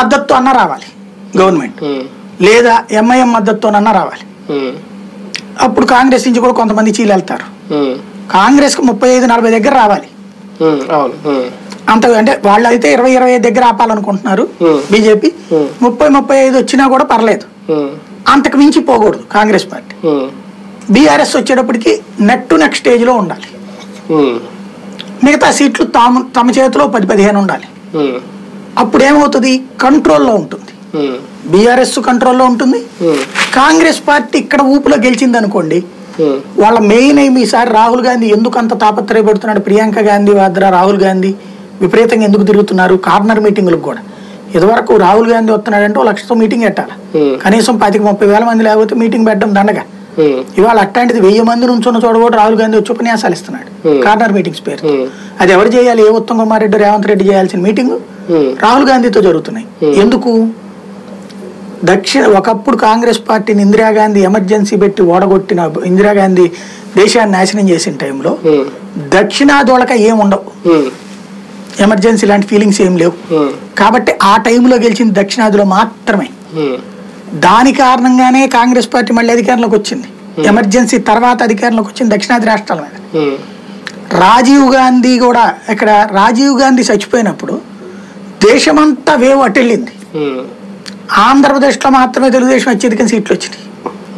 మద్దతు అన్న రావాలి గవర్నమెంట్ ఉమ్, లేదా ఎంఐఎం మద్దతుతోనన్నా రావాలి ఉమ్, అప్పుడు కాంగ్రెస్ నుంచి కూడా కొంతమంది చీలు వెళ్తారు ఉమ్, కాంగ్రెస్కి ముప్పై ఐదు నలభై దగ్గర రావాలి ఉమ్, అవును ఉమ్, అంత అంటే వాళ్ళు అయితే ఇరవై ఇరవై ఐదు దగ్గర ఆపాలనుకుంటున్నారు Hmm. BJP Hmm. ముప్పై ముప్పై ఐదు వచ్చినా కూడా పర్లేదు ఉమ్, అంతకు మించి పోకూడదు కాంగ్రెస్ పార్టీ ఉమ్, బీఆర్ఎస్ వచ్చేటప్పటికి నెక్ టు నెక్ స్టేజ్లో ఉండాలి ఉమ్, మిగతా సీట్లు తాము తమ చేతిలో పది పదిహేను ఉండాలి ఉమ్, అప్పుడు ఏమవుతుంది కంట్రోల్లో ఉంటుంది ఉమ్, బీఆర్ఎస్ కంట్రోల్లో ఉంటుంది ఉమ్, కాంగ్రెస్ పార్టీ ఇక్కడ ఊపులో గెలిచింది అనుకోండి ఉమ్, వాళ్ళ మెయిన్ ఏమి ఈసారి రాహుల్ గాంధీ ఎందుకు అంత తాపత్రయపడుతున్నాడు ప్రియాంక గాంధీ వాద్రా రాహుల్ గాంధీ విపరీతంగా ఎందుకు తిరుగుతున్నారు కార్నర్ మీటింగులకు కూడా ఇదివరకు రాహుల్ గాంధీ వస్తున్నాడంటే ఓ లక్షతో మీటింగ్ పెట్టాలి ఉమ్, కనీసం పాతిక ముప్పై వేల మంది లేకపోతే మీటింగ్ పెట్టడం దండగా ఉమ్, ఇవాళ అట్లాంటిది వెయ్యి మంది నుంచున్న చోట కూడా రాహుల్ గాంధీ వచ్చి ఉపన్యాసాలు ఇస్తున్నాడు Hmm. కార్నర్ మీటింగ్స్ పేరు ఉమ్, అది ఎవరు చేయాలి ఏ ఉత్తమ్ కుమార్ రెడ్డి రేవంత్ రెడ్డి చేయాల్సిన మీటింగ్ ఉమ్, రాహుల్ గాంధీతో జరుగుతున్నాయి Hmm. ఎందుకు దక్షిణ ఒకప్పుడు కాంగ్రెస్ పార్టీని ఇందిరాగాంధీ ఎమర్జెన్సీ పెట్టి ఓడగొట్టిన ఇందిరాగాంధీ దేశాన్ని నాశనం చేసిన టైంలో ఉమ్, దక్షిణాదోళక ఏం ఉండవు ఉమ్, ఎమర్జెన్సీ లాంటి ఫీలింగ్స్ ఏం లేవు ఉమ్, కాబట్టి ఆ టైంలో గెలిచింది దక్షిణాదిలో మాత్రమే ఉమ్, దాని కారణంగానే కాంగ్రెస్ పార్టీ మళ్ళీ అధికారంలోకి వచ్చింది ఎమర్జెన్సీ తర్వాత అధికారంలోకి వచ్చింది దక్షిణాది రాష్ట్రాల మీద ఉమ్, రాజీవ్ గాంధీ కూడా ఇక్కడ రాజీవ్ గాంధీ చచ్చిపోయినప్పుడు దేశమంతా వేవ్ అటెళ్ళింది ఉమ్, ఆంధ్రప్రదేశ్లో మాత్రమే తెలుగుదేశం అత్యధిక సీట్లు వచ్చినాయి